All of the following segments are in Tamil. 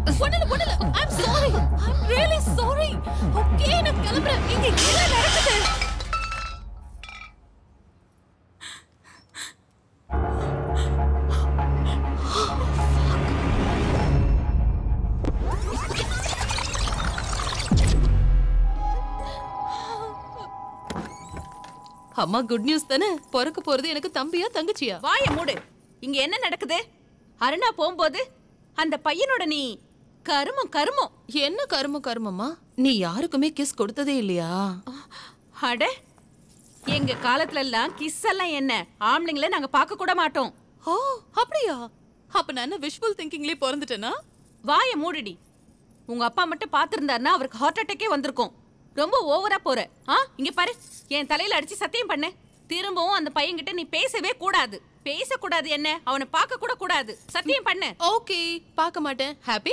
ஒண்ணுல ஒண்ணுல I'm sorry I'm really sorry okay நான் கிளம்புறேன் இங்க என்ன நடக்குது அம்மா குட் நியூஸ் தானே பிறக்க போறது எனக்கு தம்பியா தங்கச்சியா வாய மூடு இங்க என்ன நடக்குது அருணா போகும்போது அந்த பையனோட நீ கருமம் கருமம் என்ன கரும கருமம்மா நீ யாருக்குமே கிஸ் கொடுத்ததே இல்லையா அட எங்க காலத்துல எல்லாம் கிஸ் எல்லாம் என்ன ஆம்பளைங்கள நாங்க பார்க்க கூட மாட்டோம் ஓ அப்படியா அப்ப நான் என்ன விஷுவல் திங்கிங்லயே பிறந்துட்டேனா வாய மூடுடி உங்க அப்பா மட்டும் பாத்திருந்தாருன்னா அவருக்கு ஹார்ட் அட்டாக்கே வந்திருக்கும் ரொம்ப ஓவரா போற ஆ இங்க பாரு என் தலையில அடிச்சு சத்தியம் பண்ணு திரும்பவும் அந்த பையன்கிட்ட நீ பேசவே கூடாது பேசக்கூடாது என்ன அவனை பார்க்க கூட கூடாது சத்தியம் பண்ணு ஓகே பார்க்க மாட்டேன் ஹாப்பி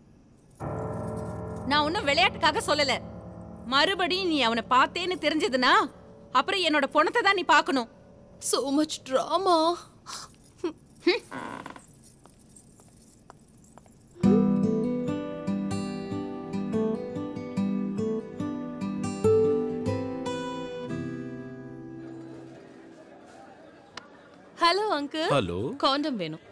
நான் ஒன்னும் விளையாட்டுக்காக சொல்லல மறுபடியும் நீ அவனை பார்த்தேன்னு தெரிஞ்சதுன்னா அப்புறம் என்னோட பொணத்தை தான் நீ பார்க்கணும் so much drama hello uncle hello condom வேணும்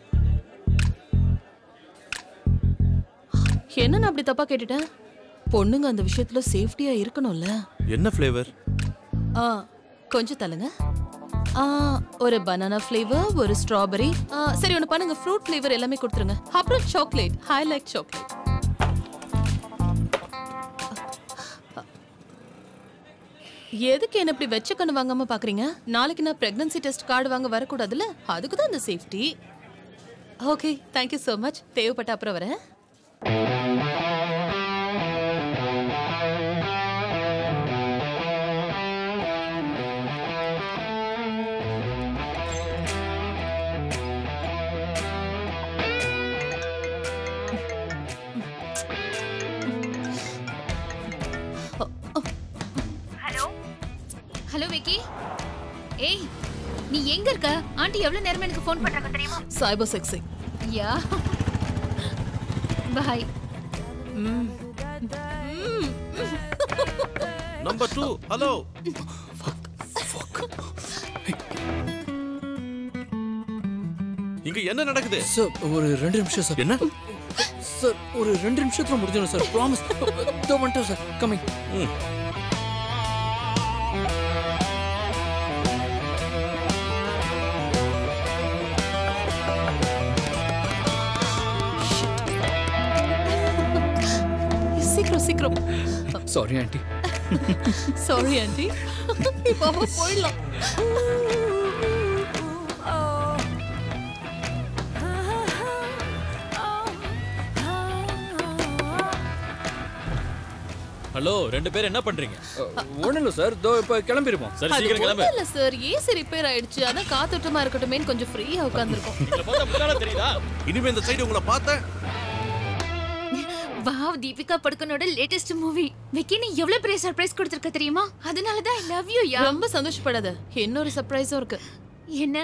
என்ன நான் அப்படி தப்பா கேட்டுட்டேன் பொண்ணுங்க அந்த விஷயத்துல சேஃப்டியா இருக்கணும்ல என்ன ஃப்ளேவர் ஆ கொஞ்சம் தள்ளுங்க ஆ ஒரு பனானா ஃப்ளேவர் ஒரு ஸ்ட்ராபெரி சரி ஒன்று பண்ணுங்க ஃப்ரூட் ஃப்ளேவர் எல்லாமே கொடுத்துருங்க அப்புறம் சாக்லேட் ஹை லைக் சாக்லேட் எதுக்கு என்ன இப்படி வெச்ச கண்ணு வாங்காம பாக்குறீங்க நாளைக்கு நான் பிரெக்னன்சி டெஸ்ட் கார்டு வாங்க வரக்கூடாதுல்ல அதுக்கு தான் இந்த safety okay thank you so much தேவைப்பட்ட அப்புறம் வரேன் ஹலோ விக்கி ஏய் நீ எங்க இருக்க ஆண்டி எவ்வளவு நேரமா எனக்கு ஃபோன் பண்றாங்க தெரியுமா cyber sexy yeah boy number two hello இங்க என்ன நடக்குது சார் ஒரு ரெண்டு நிமிஷம் சார் என்ன சார் ஒரு ரெண்டு நிமிஷத்துல முடிஞ்சிடும் சார் ப்ராமிஸ் இதோ வந்துட்டோம் சார் கமிங் ம். சீக்கிரம் சீக்கிரம் சாரி ஆண்டி சாரி ஆண்டி இப்போ அவ போயிடலாம் ஹலோ ரெண்டு பேரும் என்ன பண்றீங்க ஒன்றும் இல்லை சார் இதோ இப்போ கிளம்பிடுவோம் சரி அது சீக்கிரம் கிளம்பு ஒண்ணும் இல்ல சார் ஏசி ரிப்பேர் ஆயிடுச்சு அதான் காத்தோட்டமா இருக்கட்டுமே கொஞ்சம் ஃப்ரீயா உட்காந்துருக்கோம் இதை பார்த்தா முன்னால தெரியுதா இனிமே இந்த சைடு உங்களை பார்த்தேன் வாவ் தீபிகா படுக்கனோட லேட்டஸ்ட் மூவி விக்கி நீ எவ்வளவு பெரிய சர்ப்ரைஸ் கொடுத்திருக்க தெரியுமா அதனால தான் ஐ லவ் யூ யா ரொம்ப சந்தோஷப்படாத இன்னொரு சர்ப்ரைஸும் இருக்கு என்ன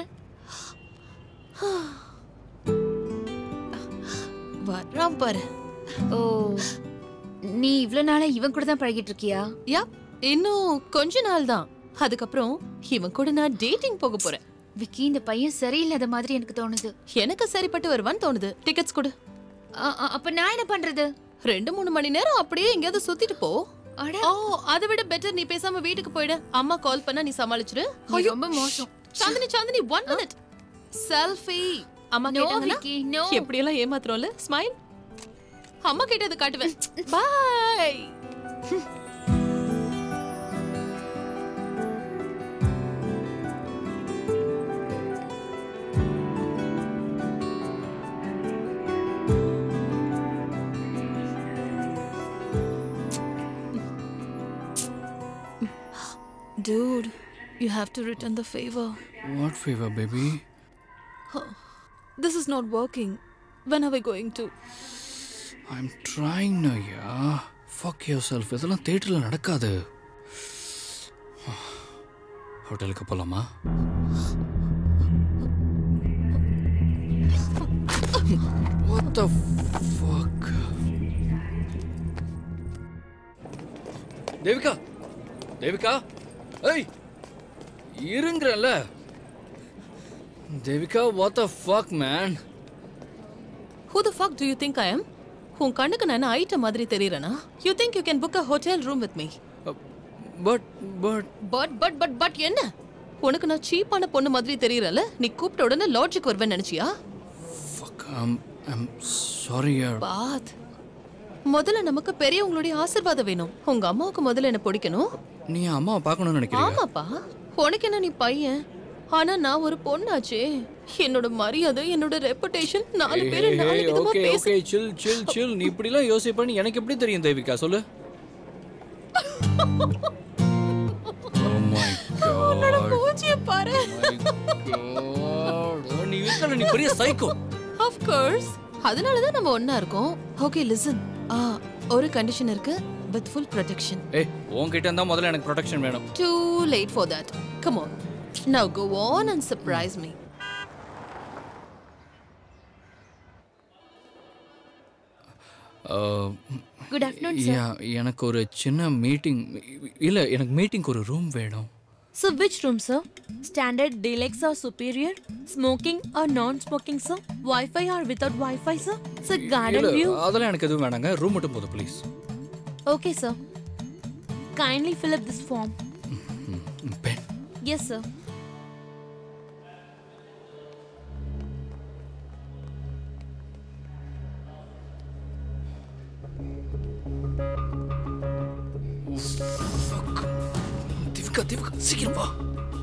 வர்றான் பாரு ஓ நீ இவ்ளோ நாளா இவன் கூட தான் பழகிட்டு இருக்கியா யா இன்னும் கொஞ்ச நாள் தான் அதுக்கப்புறம் இவன் கூட நான் டேட்டிங் போக போறேன் விக்கி இந்த பையன் சரியில்லாத மாதிரி எனக்கு தோணுது எனக்கு சரிப்பட்டு வருவான்னு தோணுது டிக்கெட்ஸ் கொடு அ- அ- அப்ப நான் என்ன பண்றது ரெண்டு மூணு மணி நேரம் அப்படியே எங்கேயாவது சுத்திட்டு போ அட ஓ அதை விட பெட்டர் நீ பேசாம வீட்டுக்கு போயிடு அம்மா கால் பண்ணா நீ சமாளிச்சிரு நீ ரொம்ப மோசம் Chandini Chandini one minute selfie அம்மா நோ கேட்டாங்கன்னா விக்கி நோ எப்படி எல்லாம் ஏமாத்துறோம்ல ஸ்மைல் அம்மா கேட்டது காட்டுவேன் bye Dude, you have to return the favor. What fever baby This is not working. When are we going to? I am trying ஐயா ஃபக் யோர் செல்ஃப் இதெல்லாம் தேட்டரில் நடக்காது ஹோட்டலுக்கு போகலாமா What the fuck? Devika Devika ஏய் இருங்கறல்ல Devika what the fuck man Who the fuck do you think I am? உன் கண்ணுக்கு நான் ஐட்ட மாதிரி தெரியறனா you think you can book a hotel room with me but but but but but but என்ன உனக்கு நான் சீப்பான பொண்ணு மாதிரி தெரியறல நீ கூப்பிட்ட உடனே லாஜிக் வருவேன்னு நினைச்சியா ஃபக் ஐம் ஐம் சாரி யார் பாத் முதல்ல நமக்கு பெரியவங்களுடைய ஆசீர்வாதம் வேணும் உங்க அம்மாவுக்கு முதல்ல என்ன பிடிக்கணும் நீ அம்மாவை பார்க்கணும்னு நினைக்கிறீங்க ஆமாப்பா உனக்கு என்ன நீ பையன் ஆனா நான் ஒரு பொண்ணாச்சே என்னோட மரியாதை என்னோட ரெப்புடேஷன் நாலு பேரு நாலு விதமா ஓகே பேச ஓகே சில் சில் சில் நீ இப்படிலாம் யோசிப்பேன்னு எனக்கு எப்படி தெரியும் தேவிகா சொல்லு Oh my God. மூஞ்சிய பாரு God. நீ இருக்கல நீ பெரிய சைக்கோ ஆஃப் கோர்ஸ் அதனால தான் நம்ம ஒண்ணா இருக்கோம் ஓகே லிசன் ஆ ஒரு கண்டிஷன் இருக்கு வித் ஃபுல் ப்ரொடெக்ஷன் ஏய் உன்கிட்ட இருந்தா முதல்ல எனக்கு ப்ரொடெக்ஷன் வேணும் too late for that come on now go on and surprise me good afternoon yeah எனக்கு ஒரு சின்ன மீட்டிங் இல்ல எனக்கு மீட்டிங்க்கு ஒரு ரூம் வேணும் So which room, sir? Standard, deluxe or superior? Smoking or non-smoking, sir? Wi-Fi or without Wi-Fi, sir? Sir, garden இல்ல view? அதெல்லாம் எனக்கு எதுவும் வேணாங்க ரூம் மட்டும் போதும் please Okay, sir. Kindly fill up this form. Pen Yes, sir. Devika Devika சீக்கிரம் வா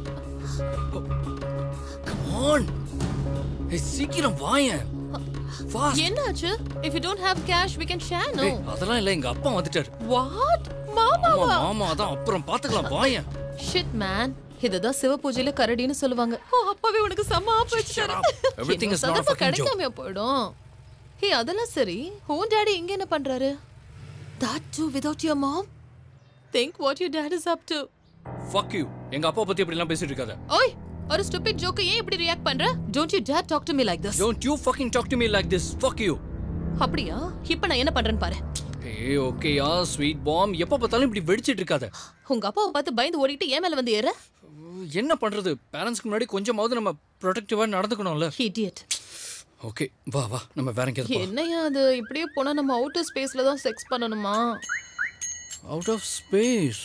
கம் ஆன் ஏய் சீக்கிரம் வாயேன் வா என்னாச்சு if you don't have cash we can share no ஏய் அதெல்லாம் இல்ல எங்க அப்பா வந்துட்டாரு what மாமா ஆமா மாமா தான் அப்புறம் பாத்துக்கலாம் வாயேன் ஷிட் மேன் இதுதான் சிவ பூஜையில கரடின்னு சொல்லுவாங்க ஓ அப்பாவே உனக்கு செம்ம ஆப் வச்சுட்டாரு Everything is not a சந்தர்ப்பம் fucking joke. கிடைக்காம போயிடும் ஹே அதெல்லாம் சரி உன் டாடி இங்க என்ன பண்றாரு that too without your mom think what your dad is up to fuck you எங்க அப்பா பத்தி இப்படி எல்லாம் பேசிட்டு இருக்காத ஓய் ஒரு stupid joke ஏன் இப்படி ரியாக்ட் பண்ற don't you dare talk to me like this don't you fucking talk to me like this fuck you அப்படியா இப்ப நான் என்ன பண்றேன்னு பாரு ஏய் ஓகேயா ஸ்வீட் பாம் எப்ப பார்த்தாலும் இப்படி வெடிச்சிட்டு இருக்காத உங்க அப்பாவை பார்த்து பயந்து ஓடிட்டு ஏன் மேல வந்து ஏற என்ன பண்றது பேரண்ட்ஸ்க்கு முன்னாடி கொஞ்சமாவது நம்ம ப்ரொடெக்டிவா நடந்துக்கணும்ல idiot ஓகே வா வா நம்ம வேற எங்கேயாவது என்னையா அது இப்படியே போனா நம்ம அவுட்டர் ஸ்பேஸ்ல தான் செக்ஸ் பண்ணணுமா out of space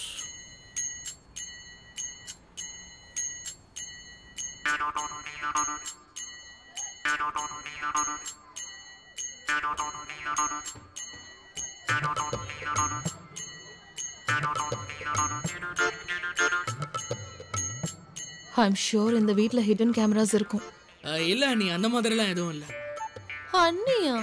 I'm sure இந்த வீட்ல ஹிடன் கேமராஸ் இருக்கும் அஹ், இல்ல நீ அந்த மாதிரிலாம் எதுவும் இல்ல அண்ணியா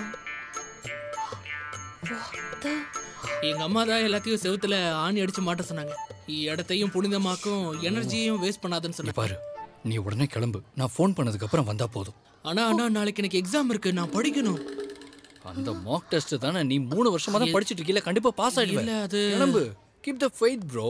எங்க அம்மா தான் எல்லாத்தையும் செவுத்துல ஆணி அடிச்சு மாட்ட சொன்னாங்க இடத்தையும் புனிதமாக்கும் எனர்ஜியையும் வேஸ்ட் பண்ணாதுன்னு இங்க சொன்னாங்க பாரு நீ உடனே கிளம்பு நான் ஃபோன் பண்ணதுக்கு அப்புறம் வந்தா போதும் ஆனா அண்ணா நாளைக்கு எனக்கு எக்ஸாம் இருக்கு நான் படிக்கணும் அந்த மாக் டெஸ்ட் தானே நீ மூணு வருஷமா தான் படிச்சிட்டு இருக்கீல கண்டிப்பா பாஸ் இல்ல, ஆயிடுவேன் அது- கிளம்பு keep the fight bro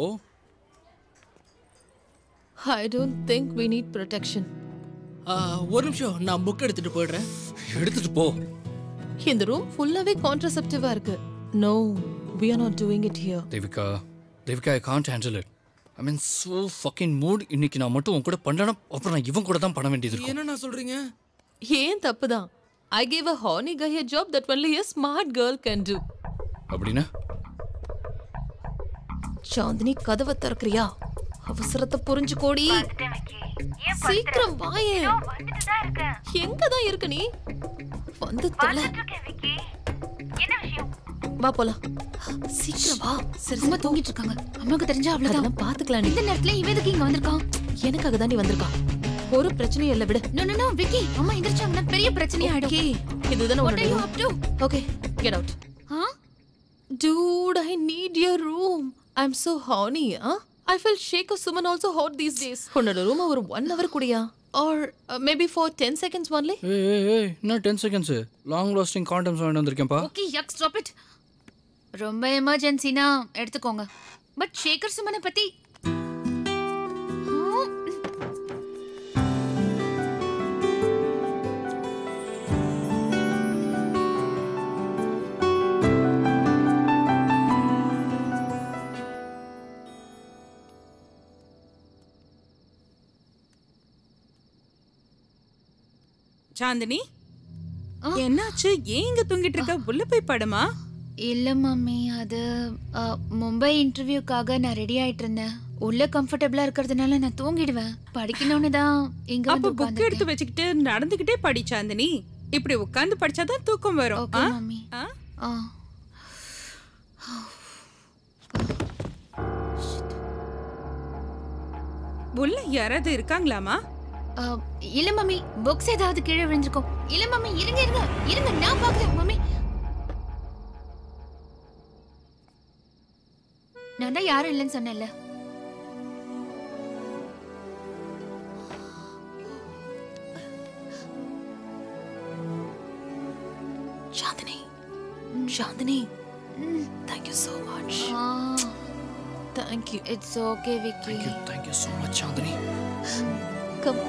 I don't think we need protection ah, ஒரு நிமிஷம் நான் புக் எடுத்துட்டு போயிடுறேன் எடுத்துட்டு போ இந்த ரூம் ஃபுல்லாவே கான்ட்ரசெப்டிவா இருக்கு no we are not doing it here Devika Devika I can't handle it I mean so fucking mood இன்னைக்கு நான் மட்டும் உன் கூட பண்ணணும் அப்புறம் நான் இவன் கூட தான் பண்ண வேண்டியது இருக்கும் என்ன நான் சொல்றீங்க ஏன் தப்பு தான் I gave a horny guy a job that only a smart girl can do அப்படின்னா சாந்தினி கதவை திறக்கறியா அவசரத்தை புரிஞ்சு கோடி சீக்கிரம் வாயே எங்க தான் இருக்க நீ வந்து தொலை வா போலாம் சீக்கிரம் வா சரி அம்மா தூங்கிட்டு இருக்காங்க அம்மாவுக்கு தெரிஞ்சா அவ்வளவுதான் அதெல்லாம் பாத்துக்கலாம் நீ இந்த நேரத்துல இவன் எதுக்கு இங்க வந்திருக்கான் எனக்காக தான் நீ வந்திருக்கா ஒரு பிரச்சனையும் இல்ல விடு நோ நோ நோ விக்கி அம்மா எந்திரிச்சாங்கன்னா பெரிய பிரச்சனை ஆயிடும் ஓகே இதுதானே What are you உன்னோட up to? Okay get out ஆ Dude, I need your room. I'm so horny, huh? I feel Sheikh Suman also hot these days. உன்னோட ரூம் ஒரு ஒன் ஹவர் குடியா or maybe for ten seconds only ஏய் ஏய் ஏய் என்ன ten seconds long lasting condoms வாங்கிட்டு வந்திருக்கேன்ப்பா ஓகே யக் ஸ்டாப் இட் ரொம்ப எமர்ஜென்சினா எடுத்துக்கோங்க பட் சேகர் சுமனை பத்தி ஆ, சாந்தினி என்னாச்சு ஏன் இங்க தூங்கிட்டு இருக்க உள்ள போய் படுமா இல்ல மம்மி அது அ, மும்பை இன்டர்வியூக்காக நான் ரெடி ஆயிட்டு இருந்தேன் உள்ள கம்ஃபர்டபுளா இருக்கிறதுனால நான் தூங்கிடுவேன் படிக்கணும்னு தான் இங்க அப்ப வந்து புக் எடுத்து வச்சுக்கிட்டு நடந்துகிட்டே படி சாந்தினி இப்படி உட்கார்ந்து படிச்சாதான் தூக்கம் வரும் ஓகே ஆ? மம்மி ஆ? ஆ உள்ள யாராவது இருக்காங்களாமா அ, இல்ல மம்மி புக்ஸ் ஏதாவது கீழே விழுந்திருக்கும் இல்ல மம்மி இருங்க இருங்க இருங்க நான் பாக்குறேன் மம்மி நான் தான் யாரும் இல்லைன்னு சொன்னேன்ல Chandini Chandini thank you so much thank you it's okay Vicky thank you so much Chandini come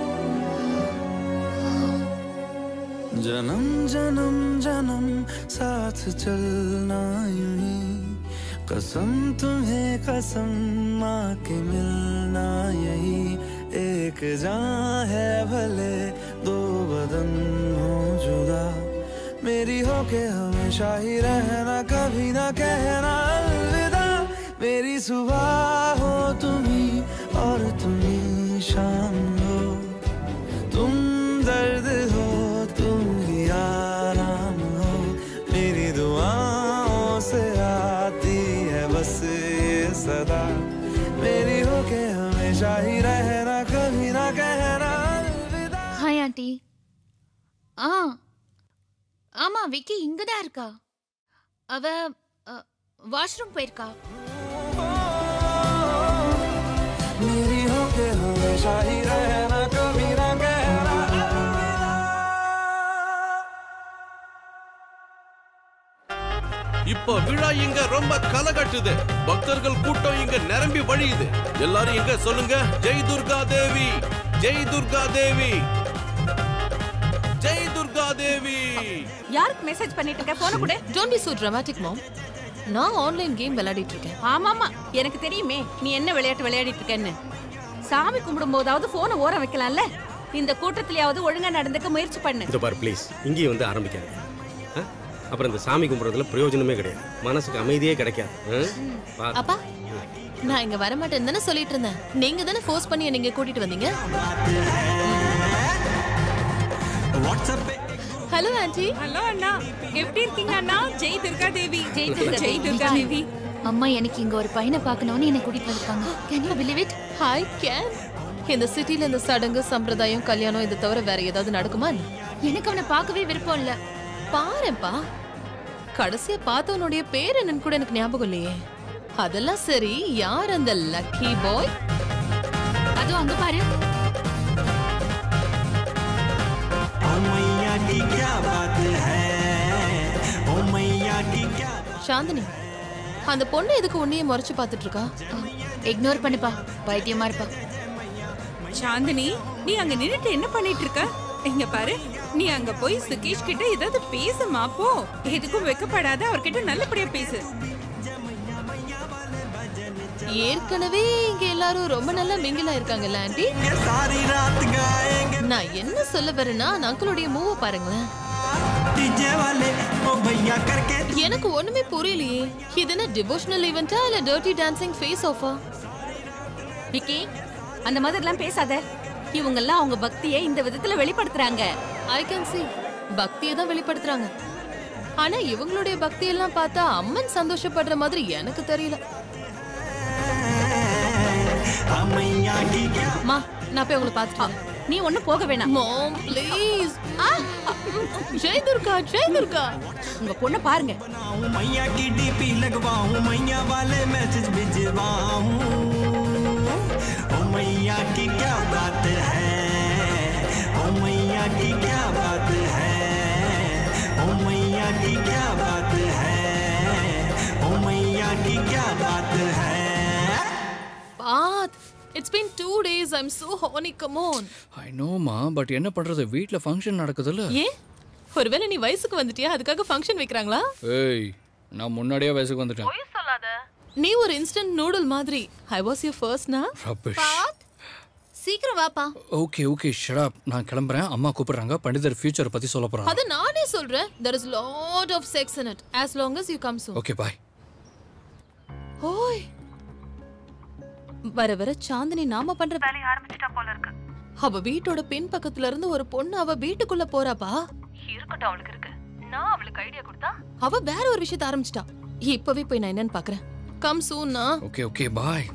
जन्म जन्म जन्म साथ चलना यूं ही कसम तुम्हें कसम माँ के मिलना यही एक जान है भले दो बदन हो जुदा मेरी हो के हमेशा ही रहना कभी ना कहना अलविदा मेरी सुबह हो तुम्ही और तुम्ही शाम हो तुम दर्द हो तुम ही आराम हो मेरी दुआओं से आती है बस ये सदा मेरी हो के हमेशा ही रहना कभी ना कहना अलविदा ஹாய் ஆண்டி ஆ ஆமா விக்கி இங்க தான் இருக்கா அவ வாஷ்ரூம் போயிருக்கா मेरी हो के हमेशा ही रहना कभी ना कहना இப்போ விழா இங்க ரொம்ப கலகட்டுது பக்தர்கள் கூட்டம் இங்க நிரம்பி வழியுது எல்லாரும் இங்க சொல்லுங்க ஜெய் துர்கா தேவி ஜெய் துர்கா தேவி ஜெய் துர்கா தேவி யாருக்கு மெசேஜ் பண்ணிட்டு இருக்க போன கூட don't be so dramatic mom நான் ஆன்லைன் கேம் விளையாடிட்டு இருக்கேன் ஆமாமா எனக்கு தெரியுமே நீ என்ன விளையாட்டு விளையாடிட்டு இருக்கேன்னு சாமி கும்பிடும் போதாவது போனை ஓரம் வைக்கலாம்ல இந்த கூட்டத்திலயாவது ஒழுங்கா நடந்துக்க முயற்சி பண்ணு இதோ பாரு ப்ளீஸ் இங்கேயும் வந்து ஆரம்பிக்காது ஆ? அப்புறம் இந்த சாமி கும்பிட்றதுல பிரயோஜனமே கிடையாது மனசுக்கு அமைதியே கிடைக்காது ஆ? பாரு. அப்பா நான் இங்க வர மாட்டேன்னு தானே சொல்லிட்டு இருந்தேன் நீங்க தானே ஃபோர்ஸ் பண்ணி என்னை இங்க கூட்டிட்டு வந்தீங்க ஹலோ ஆண்டி ஹலோ அண்ணா எப்படி இருக்கீங்க அண்ணா ஜெய் துர்கா தேவி ஜெய் துர்கா ஜெய் தேவி. துர்கா தேவி அம்மா எனக்கு இங்க ஒரு பையனை பார்க்கணும்னு என்னை கூட்டிட்டு வந்திருக்காங்க can you believe it hi can இந்த சிட்டில இந்த சடங்கு சம்பிரதாயம் கல்யாணம் இது தவிர வேற ஏதாவது நடக்குமா என்ன? எனக்கு அவனை பார்க்கவே விருப்பம் இல்ல பாருப்பா கடைசியா பார்த்தவனுடைய பேர் என்னன்னு கூட எனக்கு ஞாபகம் இல்லையே அதெல்லாம் சரி யார் அந்த லக்கி பாய் அதுவும் அங்க பாரு சாந்தினி அந்த பொண்ணு எதுக்கு உன்னையே முறைச்சு பார்த்துட்டு இருக்கா இக்னோர் பண்ணுப்பா பைத்தியமா இருப்பா சாந்தினி நீ அங்க நின்னுட்டு என்ன பண்ணிட்டு இருக்க இங்க பாரு நீ அங்க போய் சுகேஷ் கிட்ட ஏதாவது பேசுமா போ எதுக்கும் வெக்கப்படாத அவர்கிட்ட நல்லபடியா பேசு ஏற்கனவே இங்க எல்லாரும் ரொம்ப நல்லா மிங்கிலா இருக்காங்கல்ல ஆண்டி நான் என்ன சொல்ல வரேன்னா அந்த அங்கிளுடைய மூவ பாருங்களேன் எனக்கு ஒண்ணுமே புரியலையே இது என்ன டிவோஷனல் ஈவெண்டா இல்ல டர்ட்டி டான்சிங் ஃபேஸ் ஆஃபா விக்கி அந்த மாதிரிலாம் பேசாத இவங்கெல்லாம் அவங்க பக்தியை இந்த விதத்துல வெளிப்படுத்துறாங்க ஐ கேன் see பக்தியை தான் வெளிப்படுத்துறாங்க ஆனா இவங்களுடைய பக்தி எல்லாம் பார்த்தா அம்மன் சந்தோஷப்படுற மாதிரி எனக்கு தெரியல மா நான் போய் உங்களை பார்த்துட்டு வரேன் நீ ஒண்ணும் போக வேணாம் மாம் ப்ளீஸ் ஜெய் துர்கா ஜெய் துர்கா உங்க பொண்ணை பாருங்க मैया की डीपी लगवाऊं मैया वाले मैसेज भिजवाऊं ओ मैया की क्या बात है ओ मैया की क्या बात है ओ मैया की क्या बात है ओ मैया की क्या बात है பாத் it's been two days I'm so horny come on I நோமா பட் என்ன பண்றது வீட்ல ஃபங்க்ஷன் நடக்குதுல்ல ஏன் ஒருவேளை நீ வயசுக்கு வந்துட்டியா அதுக்காக ஃபங்க்ஷன் வைக்கிறாங்களா ஏய் நான் முன்னாடியே வயசுக்கு வந்துட்டேன் நீ ஒரு இன்ஸ்டன்ட் நூடுல் மாதிரி ஐ வாஸ் யூர் ஃபர்ஸ்ட் நா ரபிஷ் சீக்கிரம் வாப்பா ஓகே ஓகே ஷடா நான் கிளம்புறேன் அம்மா கூப்பிடுறாங்க பண்டிதர் ஃபியூச்சர் பத்தி சொல்ல போறாங்க அது நானே சொல்றேன் there is lot of sex in it as long as you come soon okay bye ஓய் வர வர சாந்தினி நாம பண்ற வேலைய ஆரம்பிச்சிட்டா போல இருக்கு அவ வீட்டோட பின் பக்கத்துல இருந்து ஒரு பொண்ணு அவ வீட்டுக்குள்ள போறாப்பா இருக்கட்டும் அவளுக்கு இருக்கு நான் அவளுக்கு ஐடியா கொடுத்தா அவ வேற ஒரு விஷயத்த ஆரம்பிச்சிட்டா இப்பவே போய் நான் என்னன்னு பாக்குறேன் கம் சூன்னா ஓகே ஓகே பாய்